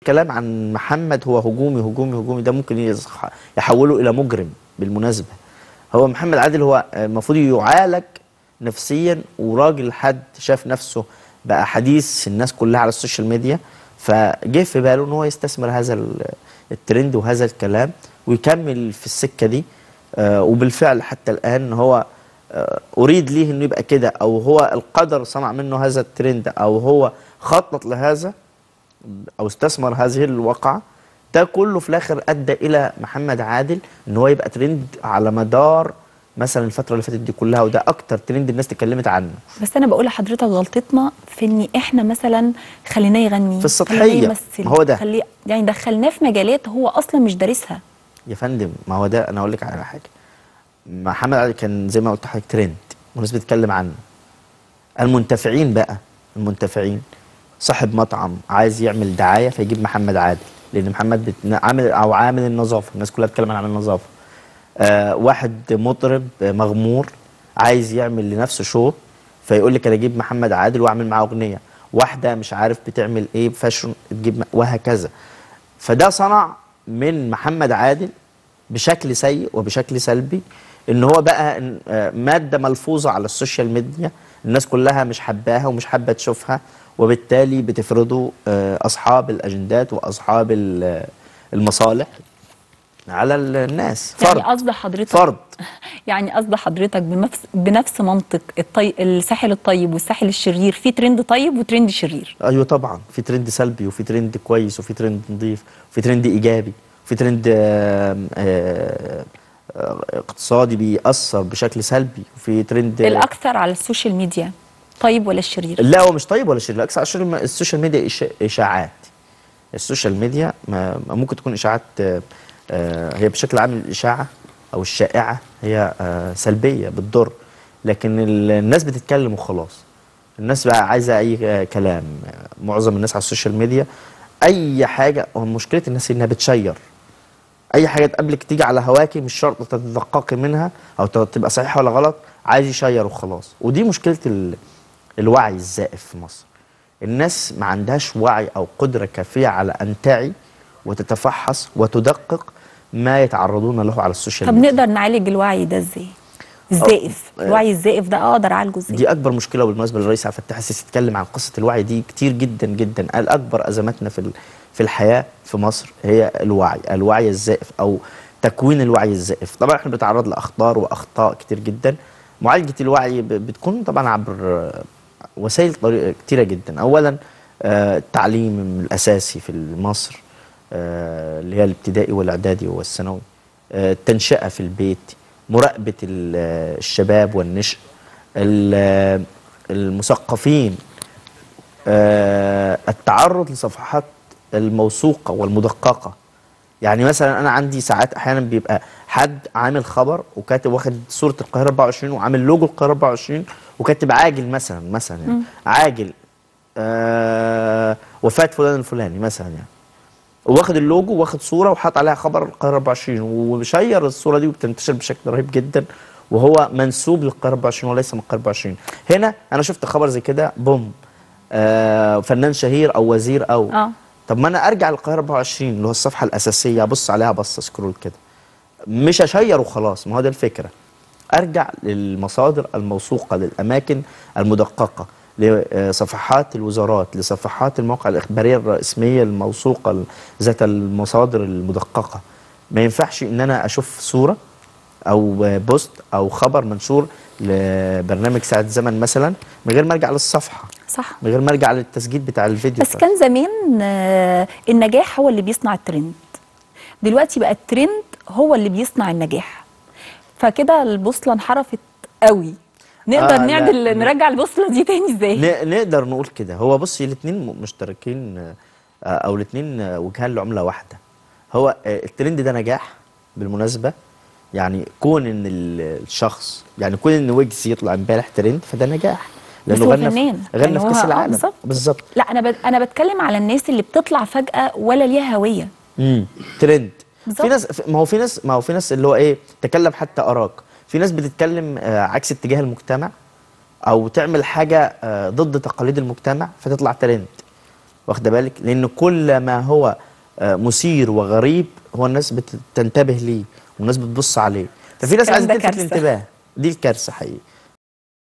الكلام عن محمد هو هجومي هجومي هجومي ده ممكن يصح- يحوله الى مجرم بالمناسبه هو محمد عادل هو آه، المفروض يعالج نفسيا وراجل حد شاف نفسه بقى حديث الناس كلها على السوشيال ميديا فجه في باله ان هو يستثمر هذا ال- الترند وهذا الكلام ويكمل في السكه دي آه، وبالفعل حتى الان هو آه، اريد ليه انه يبقى كده او هو القدر صنع منه هذا الترند او هو خطط لهذا او استثمر هذه الواقعه ده كله في الاخر ادى الى محمد عادل ان هو يبقى ترند على مدار مثلا الفتره اللي فاتت دي كلها وده اكتر ترند الناس اتكلمت عنه بس انا بقول لحضرتك غلطتنا في ان احنا مثلا خليناه يغني في السطحية. خليناه يمثل ما هو ده. خليه يعني دخلناه في مجالات هو اصلا مش دارسها يا فندم ما هو ده انا اقول لك على حاجه محمد علي كان زي ما قلت لحضرتك ترند والناس بتتكلم عنه المنتفعين بقى المنتفعين صاحب مطعم عايز يعمل دعايه فيجيب محمد عادل لان محمد بت... عامل او عامل النظافه الناس كلها بتتكلم عن النظافه آه واحد مطرب آه، مغمور عايز يعمل لنفسه شو فيقول لك انا اجيب محمد عادل واعمل معاه اغنيه واحده مش عارف بتعمل ايه فاشن تجيب م- وهكذا فده صنع من محمد عادل بشكل سيء وبشكل سلبي ان هو بقى إن- آه، ماده ملفوظه على السوشيال ميديا الناس كلها مش حباها ومش حابه تشوفها وبالتالي بتفرضوا آه، اصحاب الاجندات واصحاب ال- المصالح على الناس فرض يعني قصد حضرتك فرض يعني قصد حضرتك بنفس بنفس منطق الطي... الساحل الطيب والساحل الشرير في ترند طيب وترند شرير ايوه طبعا في ترند سلبي وفي ترند كويس وفي ترند نظيف وفي ترند ايجابي وفي ترند آم، آه، آه، اقتصادي بيأثر بشكل سلبي وفي ترند الاكثر على السوشيال ميديا طيب ولا الشرير لا هو مش طيب ولا شرير بالعكس على السوشيال- السوشيال ميديا إشا- اشاعات السوشيال ميديا ما ما ممكن تكون اشاعات آه، آه، هي بشكل عام الاشاعه او الشائعه هي آه، سلبيه بتضر لكن ال- الناس بتتكلم وخلاص الناس بقى عايزه اي آه، كلام آه، معظم الناس على السوشيال ميديا اي حاجه هو مشكله الناس انها بتشير اي حاجه تقابلك تيجي على هواكي مش شرط تتدققي منها او ت- تبقى صحيحه ولا غلط عايز يشير وخلاص ودي مشكله ال... الوعي الزائف في مصر الناس ما عندهاش وعي او قدره كافيه على ان تعي وتتفحص وتدقق ما يتعرضون له على السوشيال طب ميديا نقدر نعالج الوعي ده ازاي الزائف آه. الوعي الزائف ده اقدر اعالجه ازاي دي اكبر مشكله بالمناسبه للرئيس عبد الفتاح السيسي اتكلم عن قصه الوعي دي كتير جدا جدا قال اكبر ازماتنا في ال- في الحياه في مصر هي الوعي الوعي الزائف او تكوين الوعي الزائف طبعا احنا بنتعرض لاخطار واخطاء كتير جدا معالجه الوعي ب- بتكون طبعا عبر آه، وسائل طريقة كتيره جدا اولا آه، التعليم الاساسي في مصر آه، اللي هي الابتدائي والاعدادي والثانوي آه، التنشئه في البيت مراقبه ال- آه، الشباب والنشء ال- آه، المثقفين آه، التعرض لصفحات الموثوقه والمدققه يعني مثلا انا عندي ساعات احيانا بيبقى حد عامل خبر وكاتب واخد صوره القاهره 24 وعامل لوجو القاهره 24 وكاتب عاجل مثلا مثلا يعني عاجل آه وفاه فلان الفلاني مثلا يعني واخد اللوجو واخد صوره وحاط عليها خبر القاهره 24 وشير الصوره دي وبتنتشر بشكل رهيب جدا وهو منسوب للقاهره 24 وليس من القاهره 24 هنا انا شفت خبر زي كده بوم آه فنان شهير او وزير او اه طب ما انا ارجع للقاهره 24 اللي هو الصفحه الاساسيه ابص عليها بصه سكرول كده مش اشير وخلاص ما هو ده الفكره ارجع للمصادر الموثوقه للاماكن المدققه لصفحات الوزارات لصفحات المواقع الاخباريه الرسميه الموثوقه ذات المصادر المدققه ما ينفعش ان انا اشوف صوره او بوست او خبر منشور لبرنامج ساعه زمن مثلا من غير ما ارجع للصفحه صح من غير ما ارجع للتسجيل بتاع الفيديو بس كان زمان آه، النجاح هو اللي بيصنع الترند دلوقتي بقى الترند هو اللي بيصنع النجاح فكده البوصله انحرفت قوي نقدر آه، لا. نعدل نرجع البوصله دي تاني ازاي ن- نقدر نقول كده هو بصي الاثنين مشتركين آه، او الاثنين وجهان لعمله واحده هو آه، الترند ده نجاح بالمناسبه يعني كون ان ال- الشخص يعني كون ان ويجز يطلع امبارح ترند فده نجاح بس لانه هو غنى فنان. في غنى يعني في هو- كاس آه، العالم بالظبط. بالظبط لا انا بت... انا بتكلم على الناس اللي بتطلع فجاه ولا ليها هويه امم ترند بالظبط. في ناس ما هو في ناس ما هو في ناس اللي هو ايه تكلم حتى اراك في ناس بتتكلم آه، عكس اتجاه المجتمع او تعمل حاجه آه، ضد تقاليد المجتمع فتطلع ترند واخده بالك لان كل ما هو آه، مثير وغريب هو الناس بتنتبه ليه والناس بتبص عليه ففي ناس الكلام عايزه ده تلفت كارثة. الانتباه دي الكارثه حقيقي